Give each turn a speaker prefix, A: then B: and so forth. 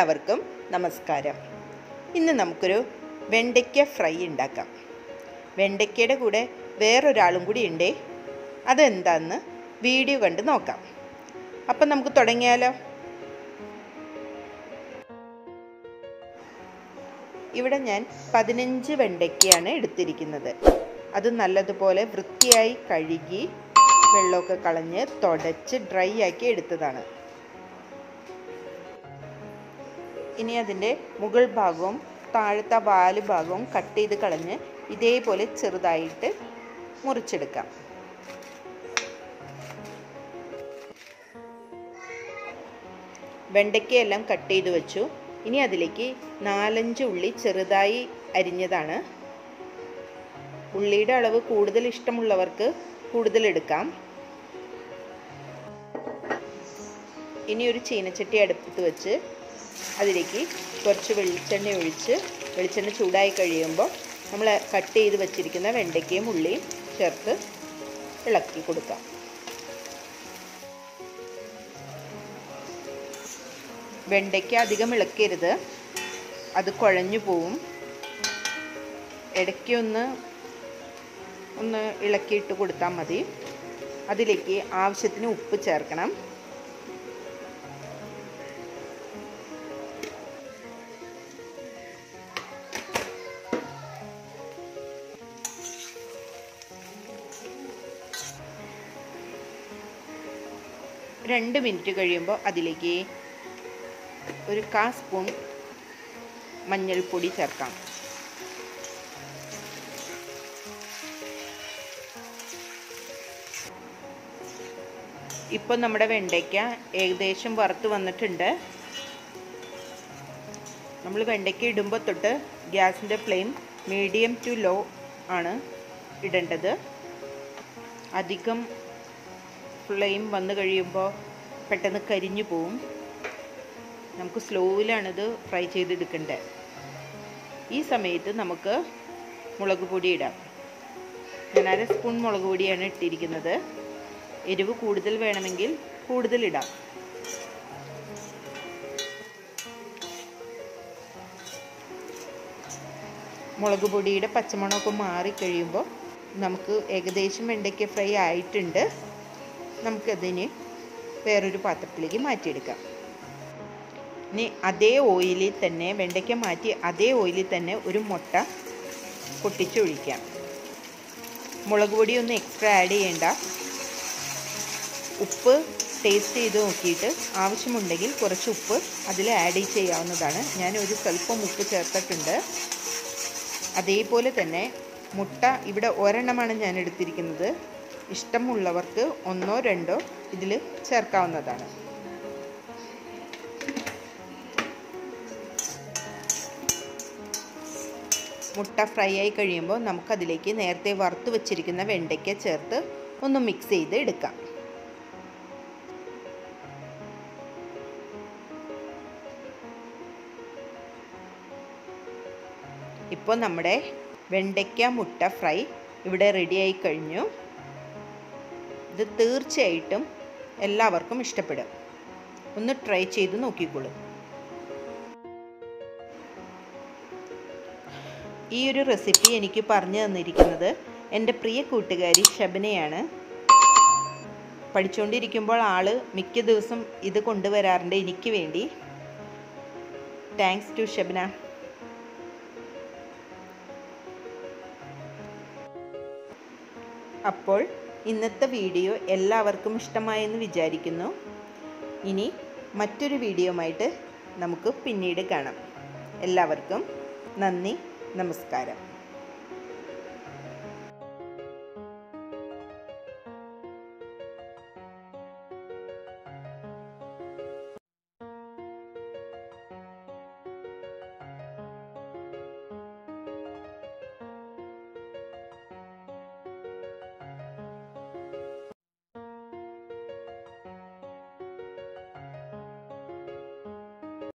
A: എല്ലാവർക്കും നമസ്കാരം ഇന്ന് നമുക്കൊരു വെണ്ടയ്ക്ക ഫ്രൈ ഉണ്ടാക്കാം വെണ്ടയ്ക്കയുടെ കൂടെ വേറൊരാളും കൂടി ഉണ്ടേ അതെന്താന്ന് വീഡിയോ കണ്ട് നോക്കാം അപ്പം നമുക്ക് തുടങ്ങിയാലോ ഇവിടെ ഞാൻ പതിനഞ്ച് വെണ്ടയ്ക്കയാണ് എടുത്തിരിക്കുന്നത് അത് നല്ലതുപോലെ വൃത്തിയായി കഴുകി വെള്ളമൊക്കെ കളഞ്ഞ് തുടച്ച് ഡ്രൈ ആക്കി എടുത്തതാണ് ഇനി അതിൻ്റെ മുകൾ ഭാഗവും താഴത്തെ വാല് ഭാഗവും കട്ട് ചെയ്ത് കളഞ്ഞ് ഇതേപോലെ ചെറുതായിട്ട് മുറിച്ചെടുക്കാം വെണ്ടയ്ക്കയെല്ലാം കട്ട് ചെയ്ത് വെച്ചു ഇനി അതിലേക്ക് നാലഞ്ച് ഉള്ളി ചെറുതായി അരിഞ്ഞതാണ് ഉള്ളിയുടെ അളവ് കൂടുതൽ ഇഷ്ടമുള്ളവർക്ക് കൂടുതൽ എടുക്കാം ഇനി ഒരു ചീനച്ചട്ടി അടുപ്പത്ത് വെച്ച് അതിലേക്ക് കുറച്ച് വെളിച്ചെണ്ണ ഒഴിച്ച് വെളിച്ചെണ്ണ ചൂടായി കഴിയുമ്പോൾ നമ്മൾ കട്ട് ചെയ്ത് വെച്ചിരിക്കുന്ന വെണ്ടയ്ക്കയും ഉള്ളിയും ചേർത്ത് ഇളക്കി കൊടുക്കാം വെണ്ടയ്ക്ക അധികം ഇളക്കരുത് അത് കുഴഞ്ഞു പോവും ഇടയ്ക്ക് ഒന്ന് ഒന്ന് ഇളക്കിയിട്ട് കൊടുത്താൽ മതി അതിലേക്ക് ആവശ്യത്തിന് ഉപ്പ് ചേർക്കണം രണ്ട് മിനിറ്റ് കഴിയുമ്പോൾ അതിലേക്ക് ഒരു കാ സ്പൂൺ മഞ്ഞൾപ്പൊടി ചേർക്കാം ഇപ്പം നമ്മുടെ വെണ്ടയ്ക്ക ഏകദേശം വറുത്ത് വന്നിട്ടുണ്ട് നമ്മൾ വെണ്ടയ്ക്ക ഇടുമ്പോൾ തൊട്ട് ഗ്യാസിൻ്റെ ഫ്ലെയിം മീഡിയം ടു ലോ ആണ് ഇടേണ്ടത് അധികം ഫ്ലെയിം വന്നു കഴിയുമ്പോൾ പെട്ടെന്ന് കരിഞ്ഞു പോവും നമുക്ക് സ്ലോയിലാണിത് ഫ്രൈ ചെയ്തെടുക്കേണ്ടത് ഈ സമയത്ത് നമുക്ക് മുളക് പൊടി ഇടാം ഞാൻ അര സ്പൂൺ മുളക് പൊടിയാണ് ഇട്ടിരിക്കുന്നത് എരിവ് കൂടുതൽ വേണമെങ്കിൽ കൂടുതൽ ഇടാം മുളക് പൊടിയുടെ പച്ചമണമൊക്കെ മാറിക്കഴിയുമ്പോൾ നമുക്ക് ഏകദേശം വെണ്ടയ്ക്ക ഫ്രൈ ആയിട്ടുണ്ട് നമുക്കതിന് വേറൊരു പാത്രത്തിലേക്ക് മാറ്റിയെടുക്കാം ഇനി അതേ ഓയിലിൽ തന്നെ വെണ്ടയ്ക്ക മാറ്റി അതേ ഓയിലിൽ തന്നെ ഒരു മുട്ട പൊട്ടിച്ചൊഴിക്കാം മുളക് പൊടി ഒന്നും എക്സ്ട്രാ ആഡ് ചെയ്യേണ്ട ഉപ്പ് ടേസ്റ്റ് ചെയ്ത് നോക്കിയിട്ട് ആവശ്യമുണ്ടെങ്കിൽ കുറച്ച് ഉപ്പ് അതിൽ ആഡ് ചെയ്യാവുന്നതാണ് ഞാൻ ഒരു സ്വല്പം ഉപ്പ് ചേർത്തിട്ടുണ്ട് അതേപോലെ തന്നെ മുട്ട ഇവിടെ ഒരെണ്ണമാണ് ഞാൻ എടുത്തിരിക്കുന്നത് ഇഷ്ടമുള്ളവർക്ക് ഒന്നോ രണ്ടോ ഇതിൽ ചേർക്കാവുന്നതാണ് മുട്ട ഫ്രൈ ആയി കഴിയുമ്പോൾ നമുക്കതിലേക്ക് നേരത്തെ വറുത്ത് വെച്ചിരിക്കുന്ന വെണ്ടയ്ക്ക ചേർത്ത് ഒന്ന് മിക്സ് ചെയ്ത് എടുക്കാം ഇപ്പോൾ നമ്മുടെ വെണ്ടയ്ക്ക മുട്ട ഫ്രൈ ഇവിടെ റെഡിയായി കഴിഞ്ഞു ഇത് തീർച്ചയായിട്ടും എല്ലാവർക്കും ഇഷ്ടപ്പെടും ഒന്ന് ട്രൈ ചെയ്ത് നോക്കിക്കോളൂ ഈ ഒരു റെസിപ്പി എനിക്ക് പറഞ്ഞു തന്നിരിക്കുന്നത് എൻ്റെ പ്രിയ കൂട്ടുകാരി ഷബനയാണ് പഠിച്ചുകൊണ്ടിരിക്കുമ്പോൾ ആൾ മിക്ക ദിവസം ഇത് കൊണ്ടുവരാറുണ്ട് എനിക്ക് വേണ്ടി താങ്ക്സ് ടു ഷബന അപ്പോൾ ഇന്നത്തെ വീഡിയോ എല്ലാവർക്കും ഇഷ്ടമായെന്ന് വിചാരിക്കുന്നു ഇനി മറ്റൊരു വീഡിയോയുമായിട്ട് നമുക്ക് പിന്നീട് കാണാം എല്ലാവർക്കും നന്ദി നമസ്കാരം